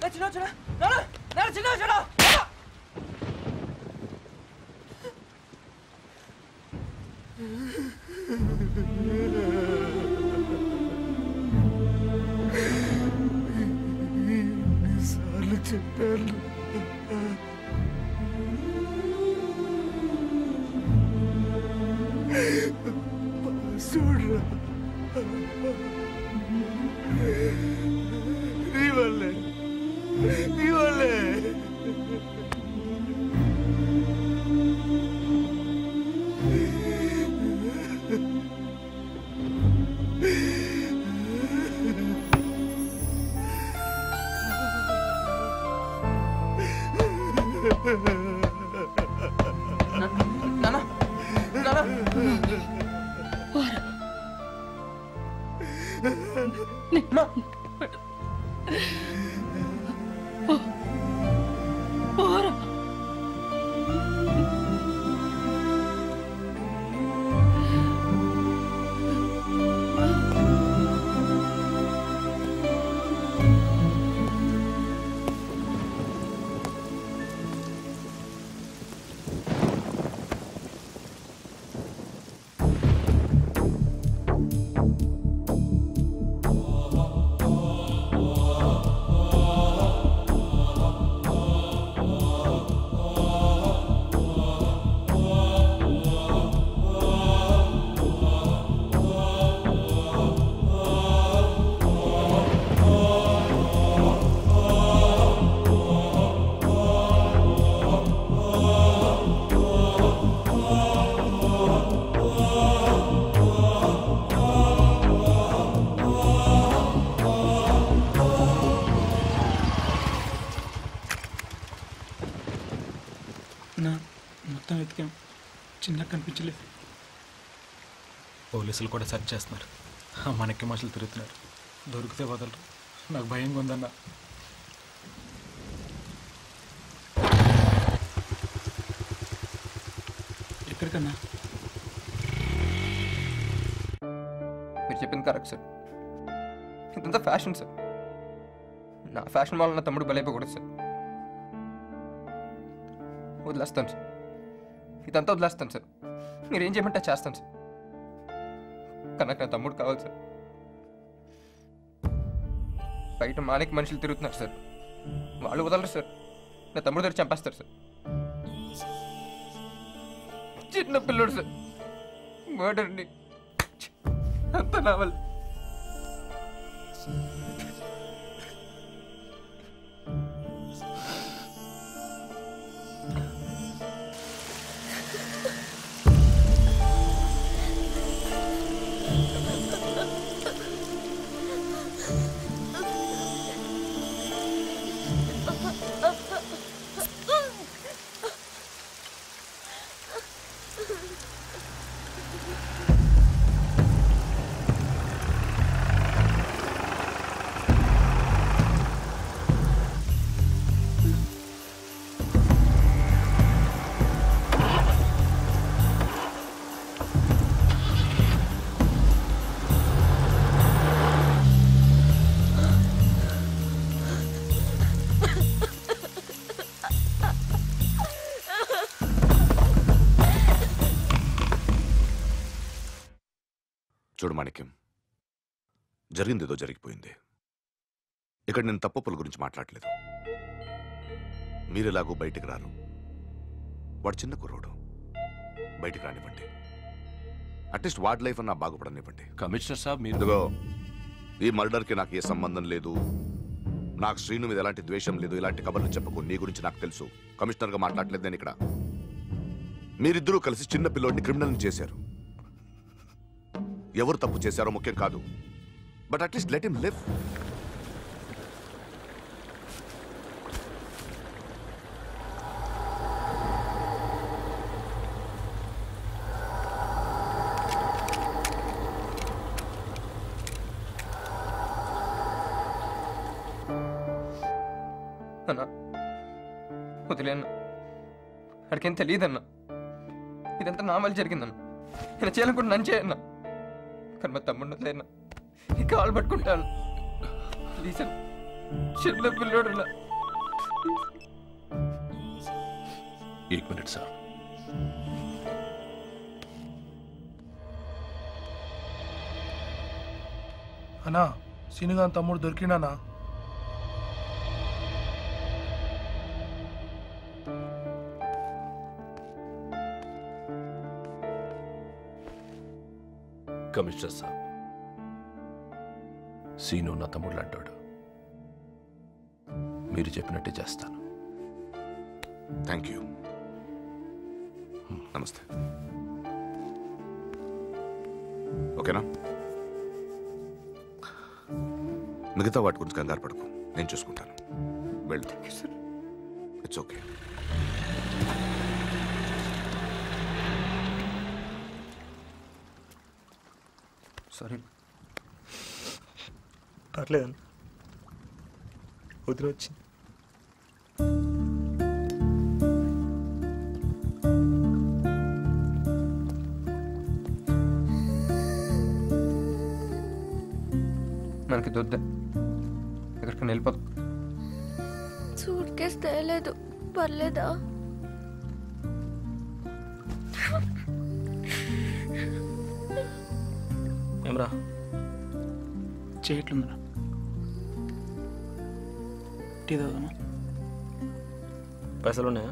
చిన్న చిన్న నాన్న నాన్న చిన్న చిన్న ఎన్నిసార్లు చెప్పాను చూడరా నీ వల్లే నీ వల్లే నాన్న నాన్న మా నా మొత్తం వెతికాం చిన్న కనిపించలేదు పోలీసులు కూడా సెర్చ్ చేస్తున్నారు మనకి మనుషులు తిరుగుతున్నారు దొరికితే వదలరు నాకు భయంగా ఉందన్న ఎక్కడికన్నా మీరు చెప్పింది కరెక్ట్ సార్ ఇదంతా ఫ్యాషన్ సార్ నా ఫ్యాషన్ వల్ల నా తమ్ముడు బలైపోకూడదు సార్ వదిలేస్తాను సార్ ఇదంతా వదిలేస్తాను సార్ మీరు ఏం చేయమంటే చేస్తాను సార్ కానీ నాకు నా తమ్ముడు కావాలి సార్ బయట మానికి మనుషులు తిరుగుతున్నారు సార్ వాళ్ళు వదలరు సార్ నా తమ్ముడు దగ్గర చంపేస్తారు సార్ చిన్న పిల్లడు సార్ మర్డర్ని అంత నా వల్ల చూడు మాణిక్యం జరిగిందేదో జరిగిపోయింది ఇక్కడ నేను తప్పప్పుల గురించి మాట్లాడలేదు మీరెలాగో బయటికి రారు వాడు చిన్న కుర్రోడు బయటికి రానివ్వండి అట్లీస్ట్ వాడి లైఫ్ అన్నా బాగుపడనివ్వండి కమిషనర్ సాబ్ మీరు ఇదిగో ఈ మర్డర్కి నాకు ఏ సంబంధం లేదు నాకు శ్రీను మీద ఎలాంటి ద్వేషం లేదు ఇలాంటి కబర్లు చెప్పకు నీ గురించి నాకు తెలుసు కమిషనర్గా మాట్లాడలేదు నేను ఇక్కడ మీరిద్దరూ కలిసి చిన్న పిల్లోడిని క్రిమినల్ చేశారు ఎవరు తప్పు చేశారో ముఖ్యం కాదు but at least let him live అన్నా వదిలేన్న అడికేం తెలియదన్నా ఇదంతా నా వల్ల జరిగిందన్న నేను చేయాలనుకుంటే నన్ను చేయన్నా కానీ మా తమ్ముడు వదిలేనా ఈ కాలు పట్టుకుంటాను ప్లీజ్ అన్న చిన్న పిల్లోడులా एक मिनट साहब అన్నా సీనుగా తమ్ముడు దొరికినానా కమిషనర్ సాబ్ సీను నా తమ్ముడు అంటాడు మీరు చెప్పినట్టే చేస్తాను థ్యాంక్ యూ నమస్తే ఓకేనా మిగతా వాటి గురించి కంగారు పడకు నేను చూసుకుంటాను వెళ్ళు ఇట్స్ ఓకే సారీ పర్లేదండి వదిలి వచ్చింది మనకి దొద్ద ఎక్కడికైనా వెళ్ళిపోతాం సూట్ కేసు తేలేదు పర్లేదా ఏమరా చేయట్లుందిరా టీ తాగుదామా పైసలు ఉన్నాయా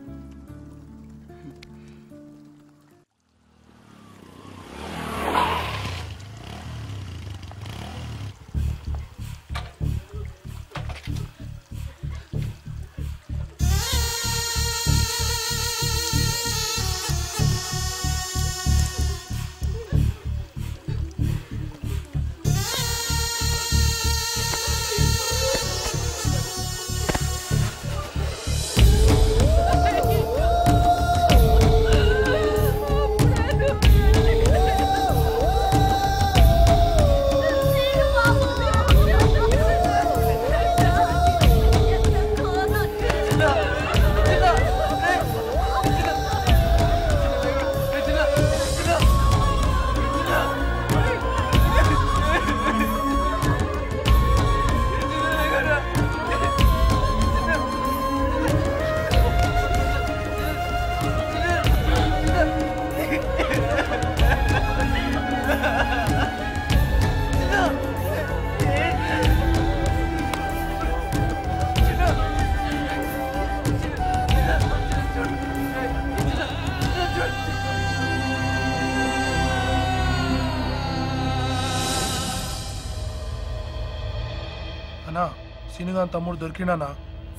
అన్నా సీనుగా తమ్ముడు దొరికినానా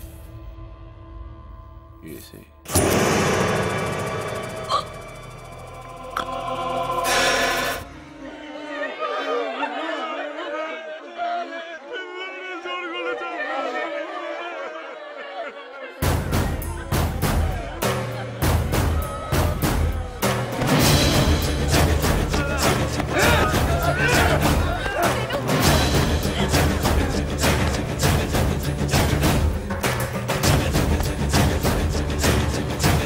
ఏసీ ఆ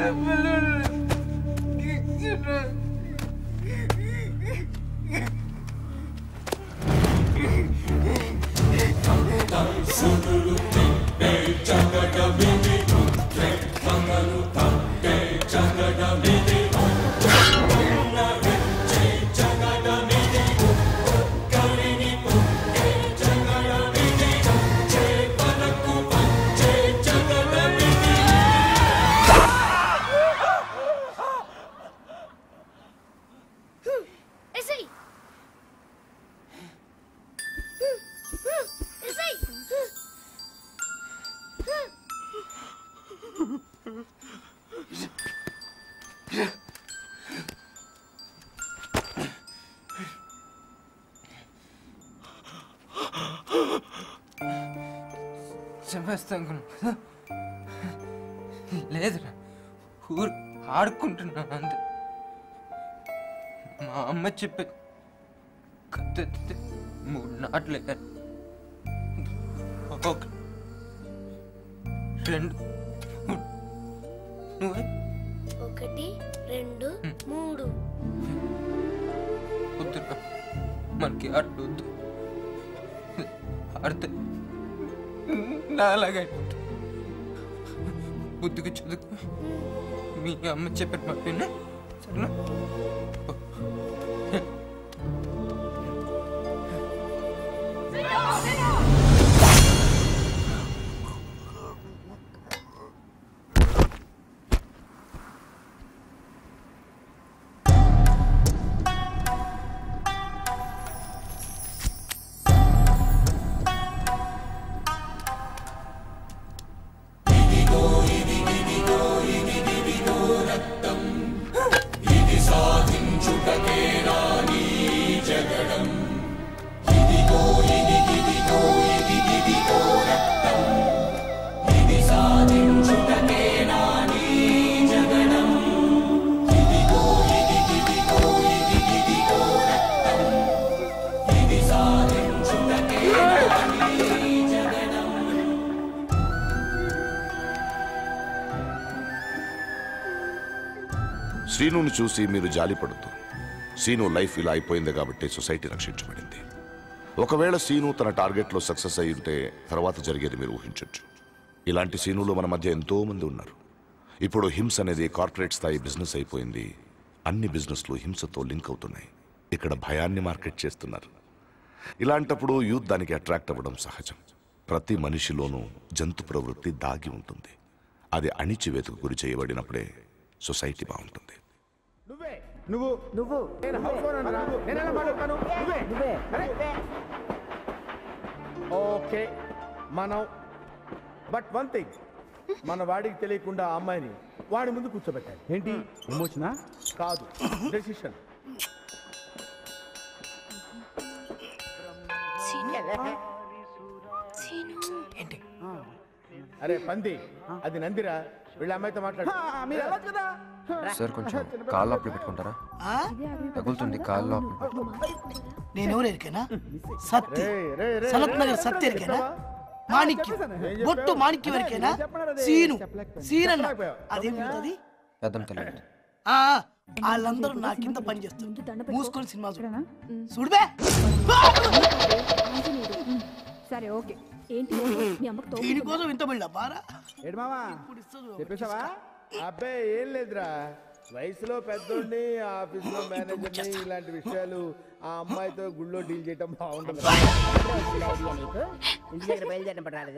ఎసై ఎసై చంపేస్తాం కదా లేదురా ఊరు ఆడుకుంటున్నా అంతే మా అమ్మ చెప్పే కత్తెత్తితే మూడు నాట్లే ఒక రెండు మూడు. నువ్వే ఒకటి రెండు మూడు వద్దురా మనకి ఆటలు వద్దు ఆడితే నా అలాగే అయిపోతుంది బుద్ధిగా చదువుకో మీ అమ్మ చెప్పిన మాట విన్నా సరేనా శ్రీనుని చూసి మీరు జాలిపడద్దు సీను లైఫ్ ఇలా అయిపోయింది కాబట్టి సొసైటీ రక్షించబడింది ఒకవేళ సీను తన టార్గెట్లో సక్సెస్ అయి ఉంటే తర్వాత జరిగేది మీరు ఊహించొచ్చు ఇలాంటి సీనులు మన మధ్య ఎంతో మంది ఉన్నారు ఇప్పుడు హింస అనేది కార్పొరేట్ స్థాయి బిజినెస్ అయిపోయింది అన్ని బిజినెస్లు హింసతో లింక్ అవుతున్నాయి ఇక్కడ భయాన్ని మార్కెట్ చేస్తున్నారు ఇలాంటప్పుడు యూత్ దానికి అట్రాక్ట్ అవ్వడం సహజం ప్రతి మనిషిలోనూ జంతు ప్రవృత్తి దాగి ఉంటుంది అది అణిచివేతకు గురి చేయబడినప్పుడే సొసైటీ బాగుంటుంది నువ్వు నువ్వు నేను హౌస్ ఓనర్ రా. నేను ఎలా మాట్లాడతాను నువ్వే నువ్వే ఓకే మనం బట్ వన్ థింగ్ మన వాడికి తెలియకుండా ఆ అమ్మాయిని వాడి ముందు కూర్చోబెట్టాలి ఏంటి ఎమోషనా కాదు డెసిషన్ ఏంటి అరే పంది అది నందిరా వీళ్ళ అమ్మాయితో మాట్లాడు మీరు వెళ్ళొచ్చు కదా సార్ కొంచెం కాళ్ళు లోపల పెట్టుకుంటారా తగులుతుంది కాళ్ళు లోపల పెట్టు. నేనెవరు ఎరికేనా సత్తి రే, రే, రే, సనత్ రే, నగర్ రే, సత్తి రే, ఎరికేనా చెప్పవా? మాణిక్యం బొట్టు మాణిక్యం ఎరికేనా సీను సీనన్న అదేమిటది పెద్దం తల్లి ఆ వాళ్ళందరూ నా కింద పని చేస్తారు మూసుకొని సినిమా చూడనా చూడబే సరే ఓకే ఏంటి మీ అమ్మకు తో దీనికోసం ఇంత బిల్డ బారా ఏడు మావా చెప్పేశావా అబ్బాయి ఏం లేదురా వయసులో పెద్దోడిని ఆఫీస్లో మేనేజర్ని ఇలాంటి విషయాలు ఆ అమ్మాయితో గుళ్ళో డీల్ చేయటం బాగుంటుంది ఇంటి దగ్గర బయలుదేరినప్పుడు రాలేదు